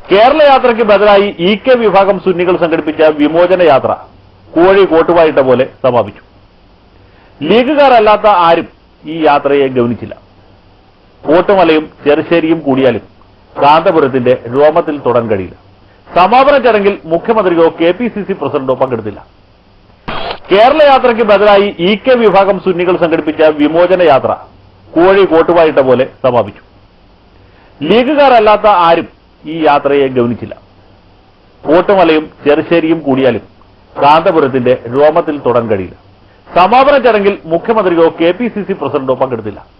കേരള യാത്രയ്ക്ക് ബദലായി E K വിഭാഗം സുന്നികൾ സംഘടിപ്പിച്ച വിമോചന യാത്ര കോഴി കോട്ടുവായിട്ട പോലെ സമാപിച്ചു ലീഗുകാരല്ലാത്ത ആരും ഈ യാത്രയെ ഗവനിച്ചില്ല കോട്ടുമലയും ചെറുശ്ശേരിയും കൂടിയാലും കാന്തപുരത്തിന്റെ രോമത്തിൽ തൊടാൻ കഴിയില്ല സമാപന ചടങ്ങിൽ മുഖ്യമന്ത്രിയോ കെ പി സി സി പ്രസിഡന്റോ പങ്കെടുത്തില്ല കേരള യാത്രയ്ക്ക് ബദലായി ഇ കെ വിഭാഗം സുന്നികൾ സംഘടിപ്പിച്ച വിമോചന യാത്ര കോഴി കോട്ടുവായിട്ട പോലെ സമാപിച്ചു ലീഗുകാരല്ലാത്ത ആരും ഈ യാത്രയെ ഗവനിച്ചില്ല കോട്ടുമലയും ചെറുശ്ശേരിയും കൂടിയാലും കാന്തപുരത്തിന്റെ രോമത്തിൽ തൊടാൻ കഴിയില്ല സമാപന ചടങ്ങിൽ മുഖ്യമന്ത്രിയോ കെ പി സി സി പ്രസിഡന്റോ പങ്കെടുത്തില്ല